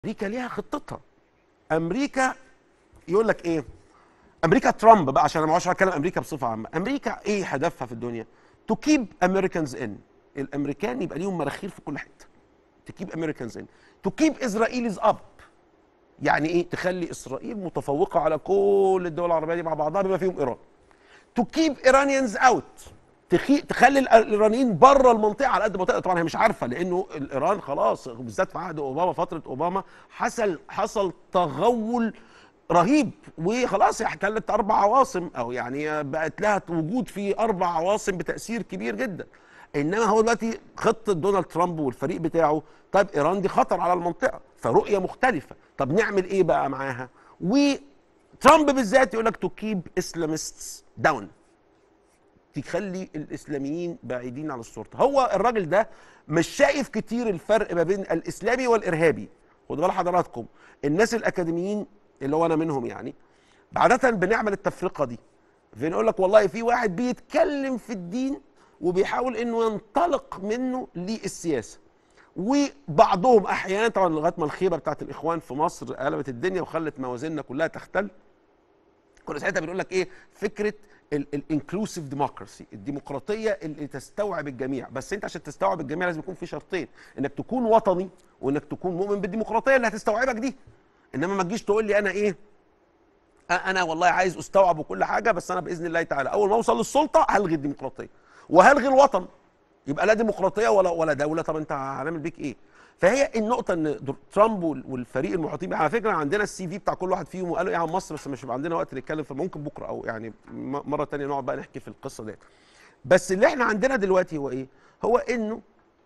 امريكا ليها خطتها امريكا يقول لك ايه امريكا ترامب بقى عشان انا ما هتكلم امريكا بصفه عامه امريكا ايه هدفها في الدنيا تو كيب امريكانز ان الامريكان يبقى ليهم مراخير في كل حته تو كيب امريكانز ان تو كيب اسرائيلز اب يعني ايه تخلي اسرائيل متفوقه على كل الدول العربيه دي مع بعضها بما فيهم ايران تو كيب ايرانيانز اوت تخي... تخلي الايرانيين بره المنطقه على قد ما تقدر طبعا هي مش عارفه لانه الايران خلاص بالذات في عهد اوباما فتره اوباما حصل حصل تغول رهيب وخلاص احتلت اربع عواصم او يعني بقت لها وجود في اربع عواصم بتاثير كبير جدا انما هو دلوقتي خطه دونالد ترامب والفريق بتاعه طيب ايران دي خطر على المنطقه فرؤيه مختلفه طب نعمل ايه بقى معاها وترامب بالذات يقول لك تو كيب اسلامستس داون تخلي الاسلاميين بعيدين عن السلطه هو الراجل ده مش شايف كتير الفرق ما بين الاسلامي والارهابي خدوا بال حضراتكم الناس الاكاديميين اللي هو انا منهم يعني عاده بنعمل التفرقه دي بنقول لك والله في واحد بيتكلم في الدين وبيحاول انه ينطلق منه للسياسه وبعضهم احيانا طبعا لغايه ما الخيبه بتاعت الاخوان في مصر قلبت الدنيا وخلت موازيننا كلها تختل كنا ساعتها بنقول لك ايه فكره الانكلوسيف ديموكراسي الديمقراطيه اللي تستوعب الجميع بس انت عشان تستوعب الجميع لازم يكون في شرطين انك تكون وطني وانك تكون مؤمن بالديمقراطيه اللي هتستوعبك دي انما ما تجيش تقول لي انا ايه انا والله عايز استوعب وكل حاجه بس انا باذن الله تعالى اول ما اوصل للسلطه هلغي الديمقراطيه وهلغي الوطن يبقى لا ديمقراطيه ولا ولا دوله طب انت هنعمل بيك ايه فهي النقطة ان ترامب والفريق المحيطين بيه على فكرة عندنا السي في بتاع كل واحد فيهم وقالوا ايه عن مصر بس مش هيبقى عندنا وقت نتكلم في ممكن بكرة او يعني مرة تانية نقعد بقى نحكي في القصة ديت. بس اللي احنا عندنا دلوقتي هو ايه؟ هو انه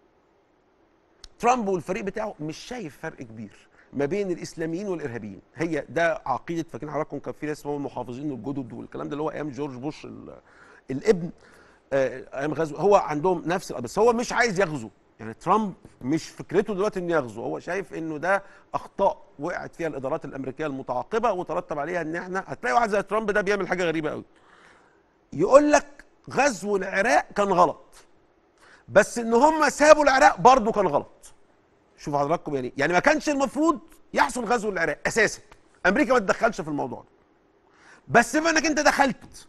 ترامب والفريق بتاعه مش شايف فرق كبير ما بين الاسلاميين والارهابيين هي ده عقيده فاكرين حضراتكم كان في ناس اسمهم المحافظين الجدد والكلام ده اللي هو ايام جورج بوش الابن ايام غزو هو عندهم نفس بس هو مش عايز يغزو يعني ترامب مش فكرته دلوقتي انه يغزو هو شايف انه ده اخطاء وقعت فيها الادارات الامريكيه المتعاقبه وترتب عليها ان احنا هتلاقي واحد زي ترامب ده بيعمل حاجه غريبه قوي يقول لك غزو العراق كان غلط بس ان هم سابوا العراق برضه كان غلط شوفوا حضراتكم يعني يعني ما كانش المفروض يحصل غزو العراق اساسا امريكا ما تدخلش في الموضوع ده بس بما انك انت دخلت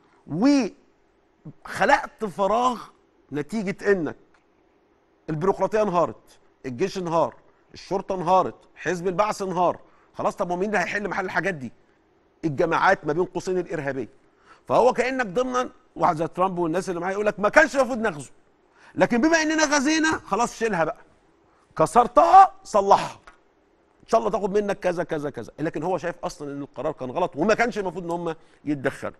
وخلقت فراغ نتيجه انك البيروقراطيه انهارت الجيش انهار الشرطه انهارت حزب البعث انهار خلاص طب ومين اللي هيحل محل الحاجات دي الجماعات ما بين قوسين الارهابيه فهو كانك ضمنا واحد زي ترامب والناس اللي معاه يقول لك ما كانش المفروض نغزو لكن بما اننا غزينا خلاص شيلها بقى كسرتها صلحها ان شاء الله تاخد منك كذا كذا كذا لكن هو شايف اصلا ان القرار كان غلط وما كانش المفروض ان هم يتدخلوا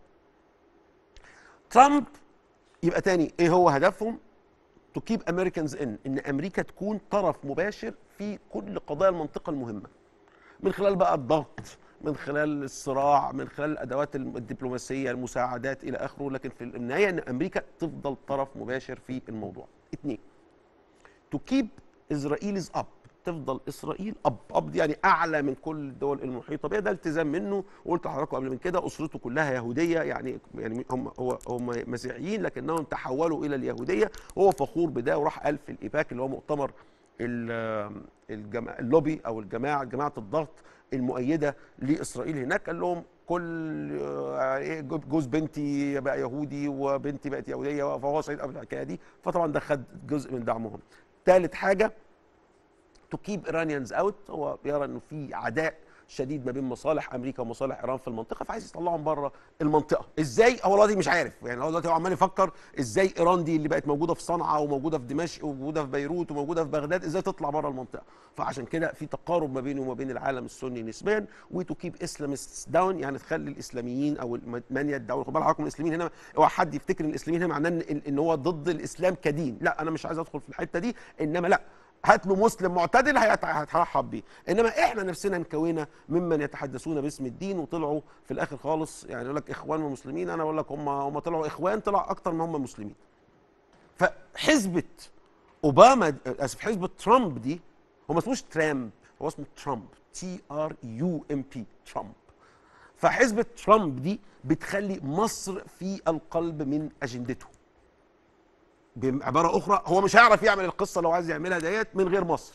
ترامب يبقى تاني ايه هو هدفهم تو كيب امريكانز ان ان امريكا تكون طرف مباشر في كل قضايا المنطقه المهمه من خلال بقى الضغط من خلال الصراع من خلال الادوات الدبلوماسيه المساعدات الى اخره لكن في النهايه ان امريكا تفضل طرف مباشر في الموضوع اثنين تو كيب اسرائيلز اب تفضل اسرائيل اب اب دي يعني اعلى من كل الدول المحيطه بها ده التزام منه وقلت لحضراتكم قبل من كده اسرته كلها يهوديه يعني يعني هم هو هم مسيحيين لكنهم تحولوا الى اليهوديه وهو فخور بده وراح قال في الايباك اللي هو مؤتمر الجماعة اللوبي او الجماعه جماعه الضغط المؤيده لاسرائيل هناك قال لهم كل جوز بنتي بقى يهودي وبنتي بقت يهوديه فهو سعيد قبل الحكايه دي فطبعا ده خد جزء من دعمهم ثالث حاجه تو كيب ايرانيانز اوت هو بيرى انه في عداء شديد ما بين مصالح امريكا ومصالح ايران في المنطقه فعايز يطلعهم بره المنطقه ازاي هو دلوقتي مش عارف يعني هو دلوقتي هو عمال يفكر ازاي ايران دي اللي بقت موجوده في صنعاء وموجوده في دمشق وموجوده في بيروت وموجوده في بغداد ازاي تطلع بره المنطقه فعشان كده في تقارب ما بينه وما بين العالم السني نسبيا وتو كيب اسلامست داون يعني تخلي الاسلاميين او من يدعوا خد بالكم الاسلاميين هنا اوعى حد يفتكر ان الاسلاميين هنا معناه ان هو ضد الاسلام كدين لا انا مش عايز ادخل في الحته دي انما لا هات له مسلم معتدل هيترحب بيه انما احنا نفسنا انكوينا ممن يتحدثون باسم الدين وطلعوا في الاخر خالص يعني يقول لك اخوان ومسلمين انا اقول لك هم هم طلعوا اخوان طلع اكتر ما هم مسلمين فحزبه اوباما اسف حزب ترامب دي هو ما اسموش ترامب هو اسمه ترامب تي ار يو ام بي ترامب فحزب ترامب دي بتخلي مصر في القلب من اجندته بعباره اخرى هو مش هيعرف يعمل القصه لو عايز يعملها ديت من غير مصر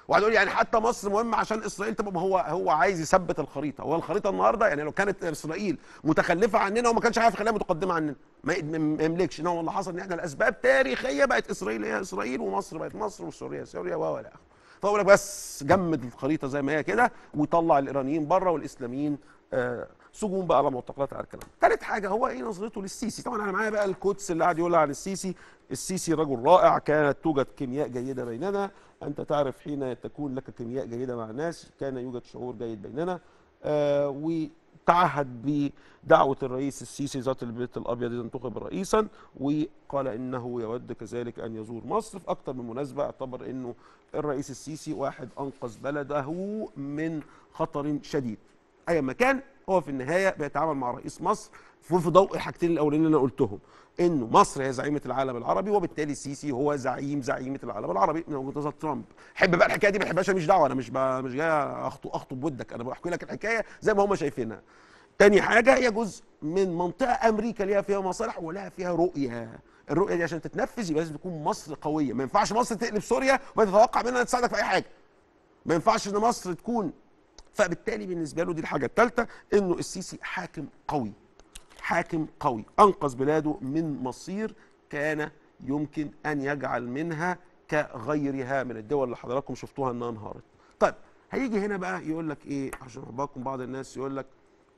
وقعد يقول يعني حتى مصر مهمه عشان اسرائيل تبقى ما هو هو عايز يثبت الخريطه هو الخريطه النهارده يعني لو كانت اسرائيل متخلفه عننا وما كانش عارف يخليها متقدمه عننا ما ي- ما- ما يملكش انما اللي حصل ان احنا لاسباب تاريخيه بقت اسرائيل هي اسرائيل ومصر بقت مصر وسوريا سوريا و الى اخره فاقول لك بس جمد الخريطه زي ما هي كده ويطلع الايرانيين بره والاسلاميين آه سجون بقى على معتقلات على الكلام ثالث حاجه هو ايه نظرته للسيسي طبعا انا معايا بقى الكوتس اللي قاعد يقولها عن السيسي السيسي رجل رائع كانت توجد كيمياء جيده بيننا انت تعرف حين تكون لك كيمياء جيده مع الناس كان يوجد شعور جيد بيننا آه وتعهد بدعوه الرئيس السيسي ذات البيت الابيض اذا انتخب رئيسا وقال انه يود كذلك ان يزور مصر في اكثر من مناسبه اعتبر انه الرئيس السيسي واحد انقذ بلده من خطر شديد اي مكان هو في النهايه بيتعامل مع رئيس مصر في في ضوء الحاجتين الاولانيين اللي انا قلتهم انه مصر هي زعيمه العالم العربي وبالتالي السيسي هو زعيم زعيمه العالم العربي من وجهه نظر ترامب حب بقى الحكايه دي ما بحبهاش مش دعوه انا مش ب... مش جاي اخطب اخطب ودك انا بحكي لك الحكايه زي ما هم شايفينها تاني حاجه هي جزء من منطقه امريكا ليها فيها مصالح ولها فيها رؤيه الرؤيه دي عشان تتنفذ يبقى لازم تكون مصر قويه ما ينفعش مصر تقلب سوريا وتتوقع منها تساعدك في اي حاجه ما ينفعش ان مصر تكون فبالتالي بالنسبه له دي الحاجه الثالثه انه السيسي حاكم قوي حاكم قوي انقذ بلاده من مصير كان يمكن ان يجعل منها كغيرها من الدول اللي حضراتكم شفتوها انها انهارت طيب هيجي هنا بقى يقول لك ايه عشان احبكم بعض الناس يقول لك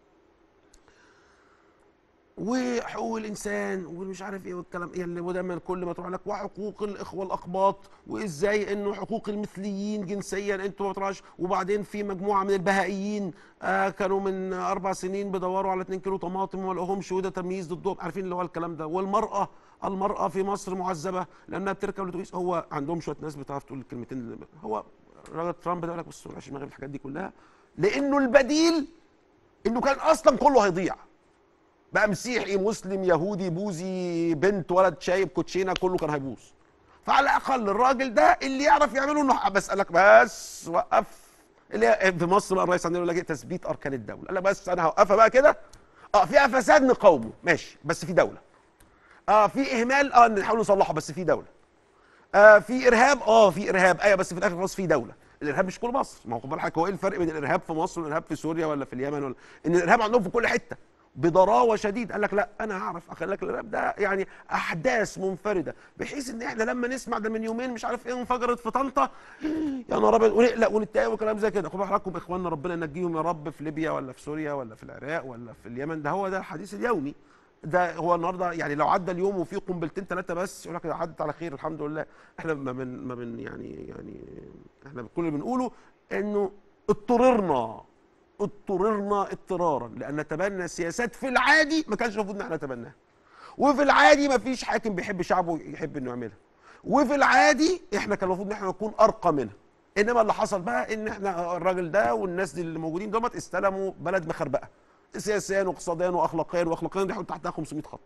وحقوق الانسان ومش عارف ايه والكلام ايه اللي ودايما كل ما تروح لك وحقوق الاخوه الاقباط وازاي انه حقوق المثليين جنسيا انتوا ما بتروحش وبعدين في مجموعه من البهائيين آه كانوا من اربع سنين بيدوروا على 2 كيلو طماطم وما لقوهمش وده تمييز ضدهم عارفين اللي هو الكلام ده والمراه المراه في مصر معذبه لانها بتركب الاتوبيس هو عندهم شويه ناس بتعرف تقول الكلمتين اللي هو الراجل ترامب ده يقول لك بص ما دماغي في الحاجات دي كلها لانه البديل انه كان اصلا كله هيضيع بقى مسيحي مسلم يهودي بوذي بنت ولد شايب كوتشينه كله كان هيبوظ فعلى الاقل الراجل ده اللي يعرف يعمله انه بسالك بس وقف اللي هي في مصر بقى الرئيس عندنا يقول لك إيه؟ تثبيت اركان الدوله قال لك بس انا هوقفها بقى كده اه فيها فساد نقاومه ماشي بس في دوله اه في اهمال اه نحاول نصلحه بس في دوله آه في ارهاب اه في ارهاب ايوه بس في الاخر خلاص في دوله الارهاب مش كل مصر ما هو خد بالك هو ايه الفرق بين الارهاب في مصر والارهاب في سوريا ولا في اليمن ولا ان الارهاب عندهم في كل حته بضراوه شديد قال لك لا انا هعرف اخلي لك الارهاب ده يعني احداث منفرده بحيث ان احنا لما نسمع ده من يومين مش عارف ايه انفجرت في طنطا يا نهار ابيض ونقلق ونتضايق وكلام زي كده خدوا حضراتكم اخواننا ربنا ينجيهم يا رب في ليبيا ولا في سوريا ولا في العراق ولا في اليمن ده هو ده الحديث اليومي ده هو النهارده يعني لو عدى اليوم وفي قنبلتين ثلاثه بس يقول لك عدت على خير الحمد لله احنا ما بن ما بن يعني يعني احنا كل اللي بنقوله انه اضطررنا اضطررنا اضطرارا لان نتبنى سياسات في العادي ما كانش المفروض ان احنا نتبناها وفي العادي ما فيش حاكم بيحب شعبه يحب انه يعملها وفي العادي احنا كان المفروض ان احنا نكون ارقى منها انما اللي حصل بقى ان احنا الراجل ده والناس دي اللي موجودين دوت استلموا بلد مخربقه سياسيا واقتصاديا واخلاقيا واخلاقيا دي تحتها 500 خط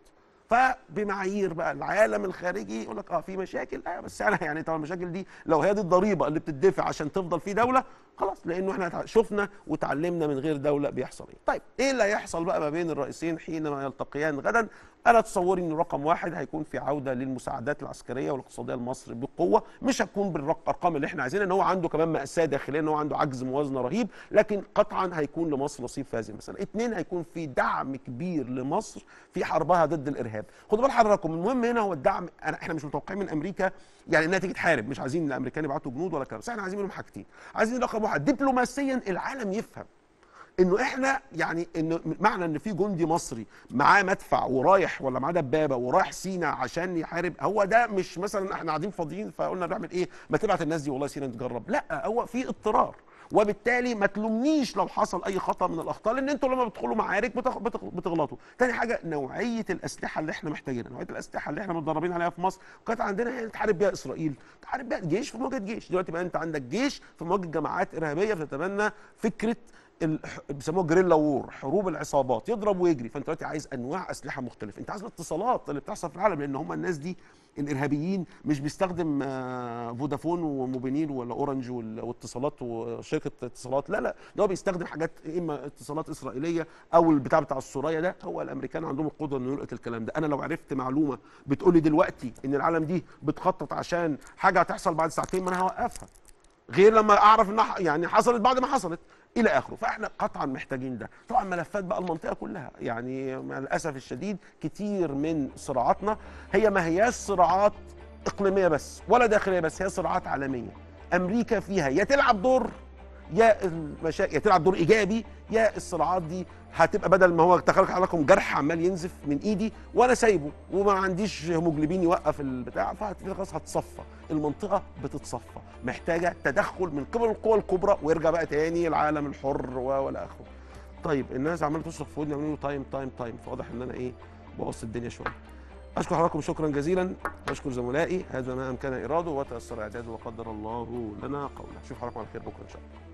فبمعايير بقى العالم الخارجي يقول لك اه في مشاكل اه بس انا يعني طبعا المشاكل دي لو هي دي الضريبه اللي بتدفع عشان تفضل في دوله خلاص لانه احنا تع- شفنا وتعلمنا من غير دوله بيحصل ايه. طيب ايه اللي هيحصل بقى ما بين الرئيسين حينما يلتقيان غدا؟ انا تصوري ان رقم واحد هيكون في عوده للمساعدات العسكريه والاقتصاديه لمصر بقوه مش هتكون بالارقام اللي احنا عايزينها ان هو عنده كمان ماساه داخليه ان هو عنده عجز موازنه رهيب لكن قطعا هيكون لمصر نصيب في هذه المساله. اثنين هيكون في دعم كبير لمصر في حربها ضد الارهاب. خدوا بال حضراتكم المهم هنا هو الدعم أنا احنا مش متوقعين من امريكا يعني انها تيجي تحارب مش عايزين الامريكان يبعتوا جنود ولا كلام بس احنا عايزين منهم حاجتين عايزين رقم واحد دبلوماسيا العالم يفهم انه احنا يعني انه معنى ان في جندي مصري معاه مدفع ورايح ولا معاه دبابه ورايح سينا عشان يحارب هو ده مش مثلا احنا قاعدين فاضيين فقلنا نعمل ايه ما تبعت الناس دي والله سينا نتجرب لا هو في اضطرار وبالتالي ما تلومنيش لو حصل اي خطا من الاخطاء لان انتوا لما بتدخلوا معارك بتغ- بتغ- بتغلطوا تاني حاجه نوعيه الاسلحه اللي احنا محتاجينها نوعيه الاسلحه اللي احنا متدربين عليها في مصر وكانت عندنا هي تحارب بيها اسرائيل تحارب بيها جيش في مواجهه جيش دلوقتي بقى انت عندك جيش في مواجهه جماعات ارهابيه بتتبنى فكره الح- بيسموها جريلا وور حروب العصابات يضرب ويجري فانت دلوقتي عايز انواع اسلحه مختلفه انت عايز الاتصالات اللي بتحصل في العالم لان هم الناس دي الارهابيين مش بيستخدم آه، فودافون وموبينيل ولا اورنج وال- واتصالات وشركه اتصالات لا لا ده هو بيستخدم حاجات اما اتصالات اسرائيليه او البتاع بتاع السوريه ده هو الامريكان عندهم القدره انه يلقط الكلام ده انا لو عرفت معلومه بتقول لي دلوقتي ان العالم دي بتخطط عشان حاجه هتحصل بعد ساعتين ما انا هوقفها غير لما اعرف انها يعني حصلت بعد ما حصلت الى اخره فاحنا قطعا محتاجين ده طبعا ملفات بقى المنطقه كلها يعني مع الاسف الشديد كتير من صراعاتنا هي ما هياش صراعات اقليميه بس ولا داخليه بس هي صراعات عالميه امريكا فيها يا تلعب دور يا المشاكل يا تلعب دور ايجابي يا الصراعات دي هتبقى بدل ما هو تخيل حضراتكم جرح عمال ينزف من ايدي وانا سايبه وما عنديش هيموجلوبين يوقف البتاع فخلاص هتصفى المنطقه بتتصفى محتاجه تدخل من قبل القوى الكبرى ويرجع بقى تاني العالم الحر و- والى اخره طيب الناس عماله تصرخ في ودني يعملوا تايم تايم تايم فواضح ان انا ايه بوظت الدنيا شويه اشكر حضراتكم شكرا جزيلا واشكر زملائي هذا ما امكن اراده وتيسر اعداده وقدر الله لنا قوله اشوف حضراتكم على خير بكره ان شاء الله